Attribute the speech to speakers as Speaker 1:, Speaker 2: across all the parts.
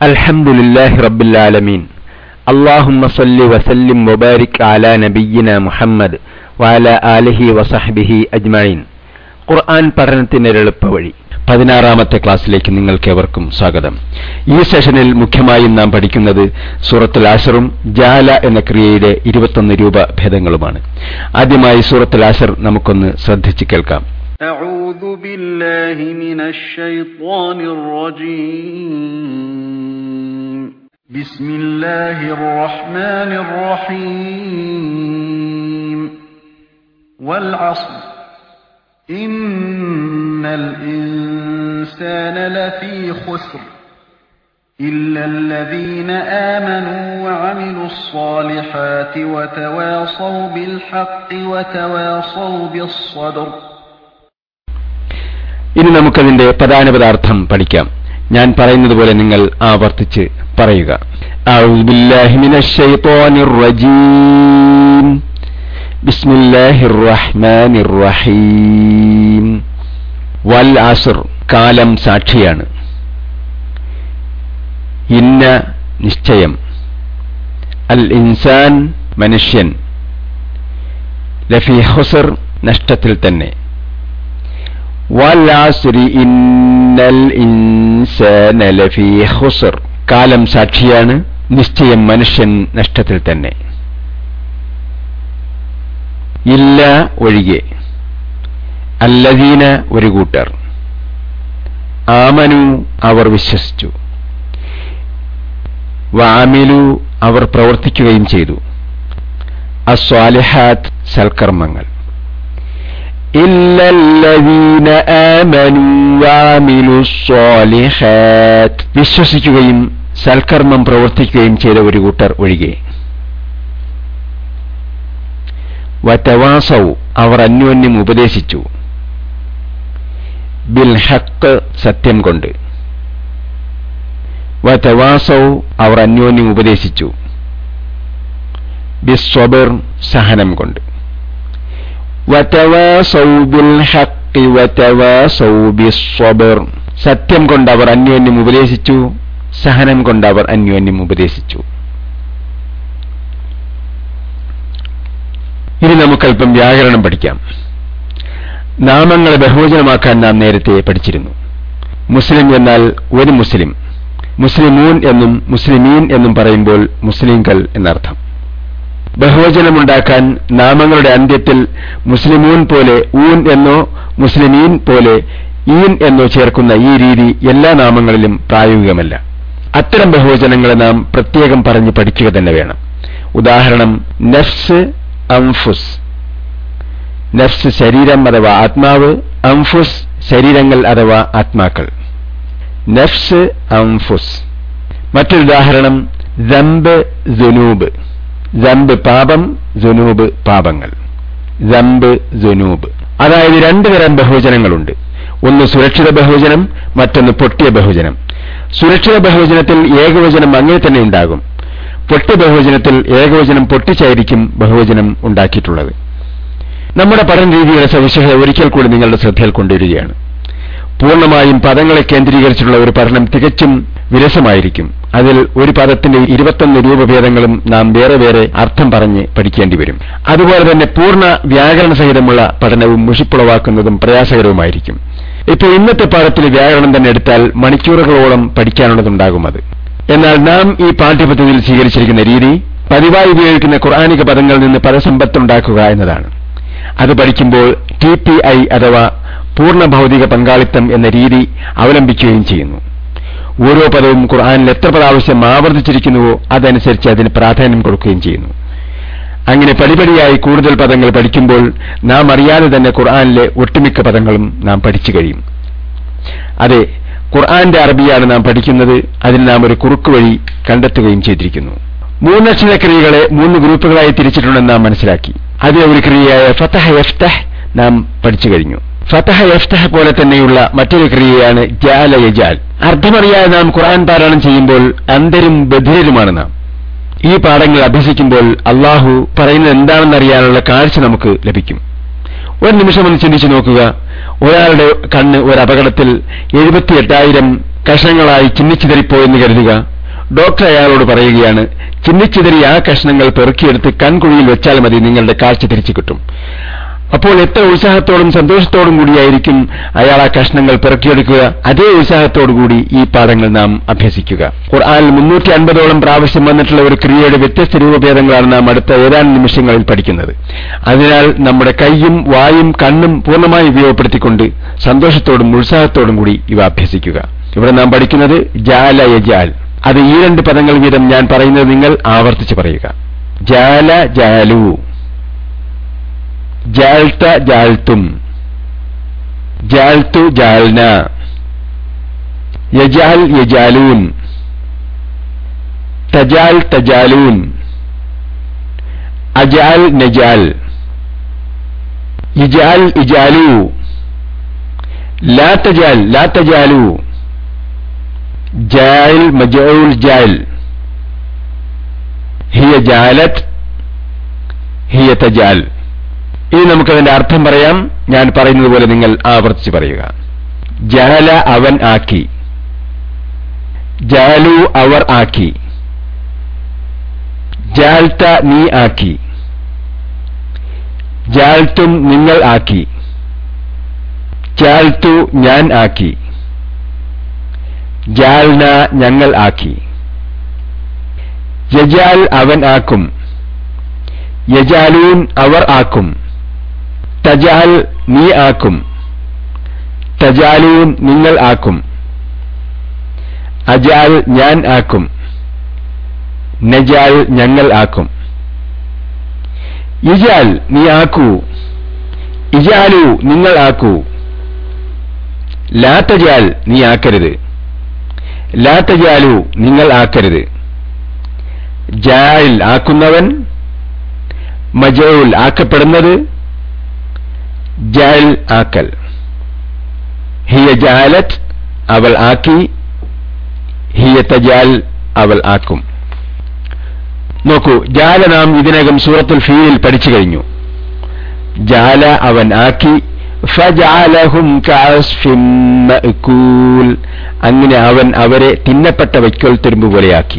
Speaker 1: الحمد لله رب العالمين اللهم صل وسلم وبارك على نبينا മുഹമ്മദ് وعلى آله وصحبه أجمعين ഖുർആൻ പഠനത്തിന് എളുപ്പ വഴി പതിനാറാമത്തെ ക്ലാസ്സിലേക്ക് നിങ്ങൾക്കേവർക്കും സ്വാഗതം ഈ സെഷനിൽ മുഖ്യമായും നാം പഠിക്കുന്നത് സൂറത്തുൽ ആഷറും ജാല എന്ന ക്രിയയുടെ ഇരുപത്തൊന്ന് രൂപ ഭേദങ്ങളുമാണ് ആദ്യമായി സൂറത്തുൽ ആഷർ നമുക്കൊന്ന് ശ്രദ്ധിച്ചു കേൾക്കാം
Speaker 2: أعوذ بالله من الشيطان الرجيم بسم الله الرحمن الرحيم والعصر إن الإنسان لفي خسر إلا الذين آمنوا وعملوا الصالحات وتواصوا بالحق وتواصوا بالصبر
Speaker 1: ഇനി നമുക്കതിന്റെ പദാനുപദാർത്ഥം പഠിക്കാം ഞാൻ പറയുന്നത് പോലെ നിങ്ങൾ ആവർത്തിച്ച് പറയുക أعوذ بالله من الشيطان الرجيم بسم الله الرحمن الرحيم والعصر കാലം സാക്ഷിയാണ് ഇന്ന നിശ്ചയം അൽ ഇൻസാൻ മനുഷ്യൻ ലഫി ഹുസർ നഷ്ടത്തിൽ തന്നെ والعصر إن الإنسان لفي خسر കാലം സാക്ഷിയാണ് നിശ്ചയം മനുഷ്യൻ നഷ്ടത്തിൽ തന്നെ ഇല്ല ഒഴികെ അല്ലദീന ഒരു കൂട്ടർ ആമനു അവർ വിശ്വസിച്ചു വാമിലു അവർ പ്രവർത്തിക്കുകയും ചെയ്തു അസ്വാലിഹാത്ത് സൽക്കർമ്മങ്ങൾ إلا الذين آمنوا وعملوا الصالحات വിശ്വസിക്കുകയും സൽക്കർമ്മം പ്രവർത്തിക്കുകയും ചെയ്ത ഒരു കൂട്ടർ ഒഴികെ വറ്റവാസവും അവർ അന്യോന്യം ഉപദേശിച്ചു ബിൽ ഹക്ക് സത്യം കൊണ്ട് വറ്റവാസവും അവർ അന്യോന്യം ഉപദേശിച്ചു ബിസ്വബർ സഹനം കൊണ്ട് സത്യം കൊണ്ട് അവർ അന്യോന്യം ഉപദേശിച്ചു സഹനം കൊണ്ട് അവർ അന്യോന്യം ഉപദേശിച്ചു ഇനി നമുക്കല്പം വ്യാകരണം പഠിക്കാം നാമങ്ങളെ ബഹുവചനമാക്കാൻ നാം നേരത്തെ പഠിച്ചിരുന്നു മുസ്ലിം എന്നാൽ ഒരു മുസ്ലിം മുസ്ലിമൂൻ എന്നും മുസ്ലിമീൻ എന്നും പറയുമ്പോൾ മുസ്ലിംകൾ എന്നർത്ഥം ബഹുവചനമുണ്ടാക്കാൻ നാമങ്ങളുടെ അന്ത്യത്തിൽ മുസ്ലിമൂൻ പോലെ ഊൻ എന്നോ മുസ്ലിമീൻ പോലെ ഈൻ എന്നോ ചേർക്കുന്ന ഈ രീതി എല്ലാ നാമങ്ങളിലും പ്രായോഗികമല്ല അത്തരം ബഹുവചനങ്ങളെ നാം പ്രത്യേകം പറഞ്ഞ് പഠിക്കുക തന്നെ വേണം ഉദാഹരണം നഫ്സ് അംഫുസ് നഫ്സ് ശരീരം അഥവാ ആത്മാവ് അംഫുസ് ശരീരങ്ങൾ അഥവാ ആത്മാക്കൾ നഫ്സ് അംഫുസ് മറ്റൊരു ഉദാഹരണം ദമ്പ് ജുനൂബ് ജമ്പ് പാപം ജുനൂബ് പാപങ്ങൾ ജമ്പ് ജുനൂബ് അതായത് രണ്ടു തരം ബഹുവചനങ്ങളുണ്ട് ഒന്ന് സുരക്ഷിത ബഹുവചനം മറ്റൊന്ന് പൊട്ടിയ ബഹുവചനം സുരക്ഷിത ബഹുവചനത്തിൽ ഏകവചനം അങ്ങനെ തന്നെ ഉണ്ടാകും പൊട്ടിയ ബഹുവചനത്തിൽ ഏകവചനം പൊട്ടിച്ചായിരിക്കും ബഹുവചനം ഉണ്ടാക്കിയിട്ടുള്ളത് നമ്മുടെ പഠന രീതിയുടെ സവിശേഷത ഒരിക്കൽ കൂടി നിങ്ങളുടെ ശ്രദ്ധയിൽ കൊണ്ടുവരികയാണ് പൂർണ്ണമായും പദങ്ങളെ കേന്ദ്രീകരിച്ചിട്ടുള്ള ഒരു പഠനം തികച്ചും വിരസമായിരിക്കും അതിൽ ഒരു പദത്തിന്റെ ഇരുപത്തൊന്ന് രൂപഭേദങ്ങളും നാം വേറെ വേറെ അർത്ഥം പറഞ്ഞ് പഠിക്കേണ്ടി വരും അതുപോലെ തന്നെ പൂർണ്ണ വ്യാകരണ സഹിതമുള്ള പഠനവും മുഷിപ്പുളവാക്കുന്നതും പ്രയാസകരവുമായിരിക്കും ഇപ്പോൾ ഇന്നത്തെ പാഠത്തിൽ വ്യാകരണം തന്നെ എടുത്താൽ മണിക്കൂറുകളോളം പഠിക്കാനുള്ളതുണ്ടാകും അത് എന്നാൽ നാം ഈ പാഠ്യപദ്ധതിയിൽ സ്വീകരിച്ചിരിക്കുന്ന രീതി പതിവായി ഉപയോഗിക്കുന്ന ഖുർആാനിക പദങ്ങളിൽ നിന്ന് പദസമ്പത്തുണ്ടാക്കുക എന്നതാണ് അത് പഠിക്കുമ്പോൾ ടി പി ഐ അഥവാ പൂർണ്ണ ഭൗതിക പങ്കാളിത്തം എന്ന രീതി അവലംബിക്കുകയും ചെയ്യുന്നു ഓരോ പദവും ഖുർആാനിൽ എത്ര പ്രാവശ്യം ആവർത്തിച്ചിരിക്കുന്നുവോ അതനുസരിച്ച് അതിന് പ്രാധാന്യം കൊടുക്കുകയും ചെയ്യുന്നു അങ്ങനെ പടിപടിയായി കൂടുതൽ പദങ്ങൾ പഠിക്കുമ്പോൾ നാം അറിയാതെ തന്നെ ഖുർആാനിലെ ഒട്ടുമിക്ക പദങ്ങളും നാം പഠിച്ചു കഴിയും അതെ ഖുർആന്റെ അറബിയാണ് നാം പഠിക്കുന്നത് അതിന് നാം ഒരു കുറുക്ക് വഴി കണ്ടെത്തുകയും ചെയ്തിരിക്കുന്നു മൂന്നക്ഷര ക്രിയകളെ മൂന്ന് ഗ്രൂപ്പുകളായി തിരിച്ചിട്ടുണ്ടെന്ന് നാം മനസ്സിലാക്കി അതിലെ ഒരു ക്രിയയായ ഫതഹ യഫ്തഹ് നാം പഠിച്ചു കഴിഞ്ഞു ഫതഹ യഫ്തഹ പോലെ തന്നെയുള്ള മറ്റൊരു ക്രിയയാണ് ജാല യജാൽ അർത്ഥമറിയാതെ നാം ഖുർആൻ പാരായണം ചെയ്യുമ്പോൾ അന്തരും ബധിരരുമാണ് നാം ഈ പാഠങ്ങൾ അഭ്യസിക്കുമ്പോൾ അള്ളാഹു പറയുന്നത് എന്താണെന്നറിയാനുള്ള കാഴ്ച നമുക്ക് ലഭിക്കും ഒരു നിമിഷം ഒന്ന് ചിന്തിച്ചു നോക്കുക ഒരാളുടെ കണ്ണ് ഒരു അപകടത്തിൽ എഴുപത്തിയെട്ടായിരം കഷങ്ങളായി ചിന്നിച്ചിതറിപ്പോയെന്ന് കരുതുക ഡോക്ടർ അയാളോട് പറയുകയാണ് ചിന്നിച്ചിതറി ആ കഷ്ണങ്ങൾ പെറുക്കിയെടുത്ത് കൺകുഴിയിൽ വെച്ചാൽ മതി നിങ്ങളുടെ കാഴ്ച തിരിച്ചു കിട്ടും അപ്പോൾ എത്ര ഉത്സാഹത്തോടും സന്തോഷത്തോടും കൂടിയായിരിക്കും അയാൾ ആ കഷ്ണങ്ങൾ പിറക്കിയെടുക്കുക അതേ ഉത്സാഹത്തോടുകൂടി ഈ പാഠങ്ങൾ നാം അഭ്യസിക്കുക ഖുർആനിൽ മുന്നൂറ്റി അൻപതോളം പ്രാവശ്യം വന്നിട്ടുള്ള ഒരു ക്രിയയുടെ വ്യത്യസ്ത രൂപഭേദങ്ങളാണ് നാം അടുത്ത ഏതാനും നിമിഷങ്ങളിൽ പഠിക്കുന്നത് അതിനാൽ നമ്മുടെ കൈയും വായും കണ്ണും പൂർണ്ണമായി ഉപയോഗപ്പെടുത്തിക്കൊണ്ട് സന്തോഷത്തോടും ഉത്സാഹത്തോടും കൂടി ഇവ അഭ്യസിക്കുക ഇവിടെ നാം പഠിക്കുന്നത് ജാല യജാൽ അത് ഈ രണ്ട് പദങ്ങൾ വീതം ഞാൻ പറയുന്നത് നിങ്ങൾ ആവർത്തിച്ച് പറയുക ജാല ജാലു ജാൽത്ത ജാൽത്തും ജാൽത്തു ജാൽന യജാൽ യജാലൂൻ തജാൽ തജാലൂൻ അജാൽ നജാൽ ഇജാൽ ഇജാലു ലാ തജാൽ ലാ തജാലു ജാൽ മജൂൽ ജാൽ ഹിയ ജാലത് ഹിയ തജാൽ ഇനി നമുക്കതിന്റെ അർത്ഥം പറയാം ഞാൻ പറയുന്നത് പോലെ നിങ്ങൾ ആവർത്തിച്ച് പറയുക ജഹല അവൻ ആക്കി ജാലു അവർ ആക്കി ജാൽത്ത നീ ആക്കി ജാൽത്തും നിങ്ങൾ ആക്കി ജാൽത്തു ഞാൻ ആക്കി ജാൽന ഞങ്ങൾ ആക്കി യജാൽ അവൻ ആക്കും യജാലൂൻ അവർ ആക്കും തജാൽ നീ ആക്കും തജാലൂൻ നിങ്ങൾ ആക്കും അജാൽ ഞാൻ ആക്കും നജാൽ ഞങ്ങൾ ആക്കും ഇജാൽ നീ ആക്കൂ ഇജാലു നിങ്ങൾ ആക്കൂ ലാ തജാൽ നീ ആക്കരുത് ലാ തജാലു നിങ്ങൾ ആക്കരുത് ജാൽ ആക്കുന്നവൻ മജൂൽ ആക്കപ്പെടുന്നത് ജാൽ ആക്കൽ ഹിയ ജാലത്ത് അവൾ ആക്കി ഹിയ തജാൽ അവൾ ആക്കും നോക്കൂ ജാല നാം ഇതിനകം സൂറത്തുൽ ഫീൽ പഠിച്ചു കഴിഞ്ഞു ജാല അവൻ ആക്കി ഫജാലഹും അങ്ങനെ അവൻ അവരെ തിന്നപ്പെട്ട വൈക്കോൽ തുരുമ്പ് പോലെയാക്കി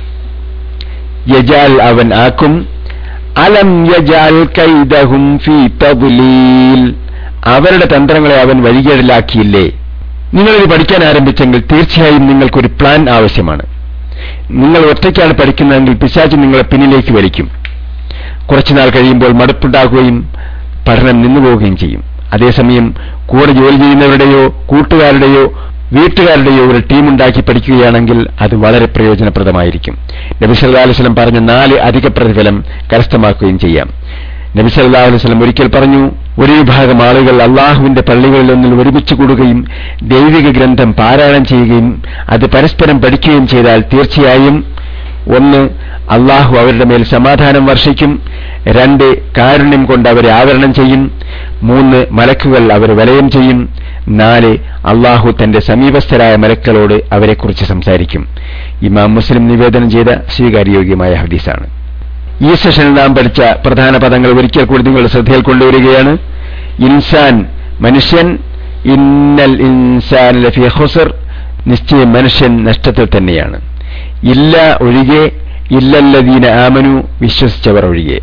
Speaker 1: യജാൽ അവൻ ആക്കും അലം യജാൽ കൈദഹും ഫീ തദ്ലീൽ അവരുടെ തന്ത്രങ്ങളെ അവൻ വഴികേടിലാക്കിയില്ലേ നിങ്ങളിത് പഠിക്കാൻ ആരംഭിച്ചെങ്കിൽ തീർച്ചയായും നിങ്ങൾക്കൊരു പ്ലാൻ ആവശ്യമാണ് നിങ്ങൾ ഒറ്റയ്ക്കാണ് പഠിക്കുന്നതെങ്കിൽ പിശാചി നിങ്ങളെ പിന്നിലേക്ക് വലിക്കും കുറച്ചുനാൾ കഴിയുമ്പോൾ മടുപ്പുണ്ടാകുകയും പഠനം നിന്നുപോവുകയും ചെയ്യും അതേസമയം കൂടെ ജോലി ചെയ്യുന്നവരുടെയോ കൂട്ടുകാരുടെയോ വീട്ടുകാരുടെയോ ഒരു ടീമുണ്ടാക്കി പഠിക്കുകയാണെങ്കിൽ അത് വളരെ പ്രയോജനപ്രദമായിരിക്കും നബി സല്ലല്ലാഹു അലൈഹി വസല്ലം പറഞ്ഞ നാല് അധിക പ്രതിഫലം കരസ്ഥമാക്കുകയും ചെയ്യാം നബി സല്ലല്ലാഹു അലൈഹി വസല്ലം ഒരിക്കൽ പറഞ്ഞു ഒരു വിഭാഗം ആളുകൾ അള്ളാഹുവിന്റെ പള്ളികളിലൊന്നിൽ ഒരുമിച്ച് കൂടുകയും ദൈവിക ഗ്രന്ഥം പാരായണം ചെയ്യുകയും അത് പരസ്പരം പഠിക്കുകയും ചെയ്താൽ തീർച്ചയായും ഒന്ന് അള്ളാഹു അവരുടെ മേൽ സമാധാനം വർഷിക്കും രണ്ട് കാരുണ്യം കൊണ്ട് അവരെ ആവരണം ചെയ്യും മൂന്ന് മലക്കുകൾ അവരെ വലയം ചെയ്യും നാല് അള്ളാഹു തന്റെ സമീപസ്ഥരായ മലക്കളോട് അവരെക്കുറിച്ച് സംസാരിക്കും ഇമാം മുസ്ലിം നിവേദനം ചെയ്ത സ്വീകാര്യോഗ്യമായ ഹദീസാണ് ഈ സെഷനിൽ നാം പഠിച്ച പ്രധാന പദങ്ങൾ ഒരിക്കൽ കൂടി നിങ്ങളുടെ ശ്രദ്ധയിൽ കൊണ്ടുവരികയാണ് ഇൻസാൻ മനുഷ്യൻ ഇന്നൽ ഇൻസാൻ ലഫി ഹുസർ നിശ്ചയം മനുഷ്യൻ നഷ്ടത്തിൽ തന്നെയാണ് ഇല്ല ഒഴികെ ഇല്ലല്ലദീന ആമനു വിശ്വസിച്ചവർ ഒഴികെ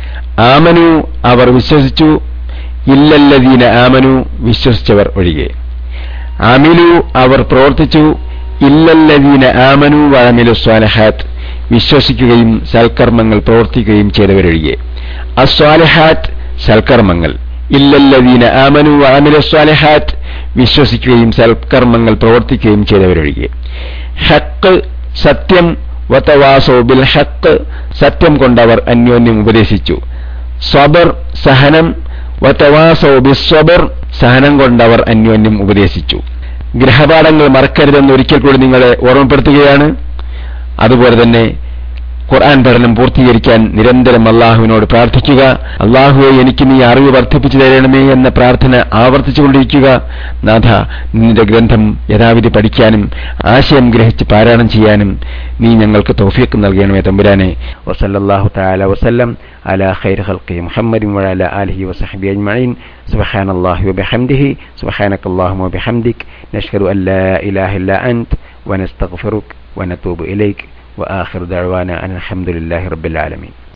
Speaker 1: ആമനു അവർ വിശ്വസിച്ചു ഇല്ലല്ലദീന ആമനു വിശ്വസിച്ചവർ ഒഴികെ ആമിലു അവർ പ്രവർത്തിച്ചു ഇല്ലല്ലദീന ആമനു വഅമിലു സ്വാലഹാത്ത് വിശ്വസിക്കുകയും സൽക്കർമ്മങ്ങൾ പ്രവർത്തിക്കുകയും ചെയ്തവരൊഴികെ അസ്വാലഹാത്ത് സൽക്കർമ്മങ്ങൾ ഇല്ലല്ലദീന ആമനു വഅമിലു സ്വാലഹാത്ത് വിശ്വസിക്കുകയും സൽക്കർമ്മങ്ങൾ പ്രവർത്തിക്കുകയും ചെയ്തവരൊഴികെ ഹക്ക് സത്യം വതവാസോ ബിൽ ഹക്ക് സത്യം കൊണ്ടവർ അന്യോന്യം ഉപദേശിച്ചു സ്വബർ സഹനം വതവാസോ ബിസ്വബർ സഹനം കൊണ്ടവർ അന്യോന്യം ഉപദേശിച്ചു ഗ്രഹപാഠങ്ങൾ മറക്കരുതെന്ന് ഒരിക്കൽ കൂടി നിങ്ങളെ ഓർമ്മപ്പെടുത്തുകയാണ് അതുപോലെ തന്നെ ഖുർആൻ പഠനം പൂർത്തീകരിക്കാൻ നിരന്തരം അള്ളാഹുവിനോട് പ്രാർത്ഥിക്കുക അള്ളാഹുവെ എനിക്ക് നീ അറിവ് വർദ്ധിപ്പിച്ചു തരണമേ എന്ന പ്രാർത്ഥന ആവർത്തിച്ചുകൊണ്ടിരിക്കുക നാഥ നിന്റെ ഗ്രന്ഥം യഥാവിധി പഠിക്കാനും ആശയം ഗ്രഹിച്ച് പാരായണം ചെയ്യാനും നീ ഞങ്ങൾക്ക് തൗഫീഖ് നൽകണമേ തമ്പുരാനെ വസല്ലല്ലാഹു തആല വസല്ലം على خير خلقه محمد وعلى آله وصحبه أجمعين سبحان الله وبحمده سبحانك اللهم وبحمدك نشهد أن لا إله إلا أنت ونستغفرك ونتوب إليك وآخر دعوانا أن الحمد لله رب العالمين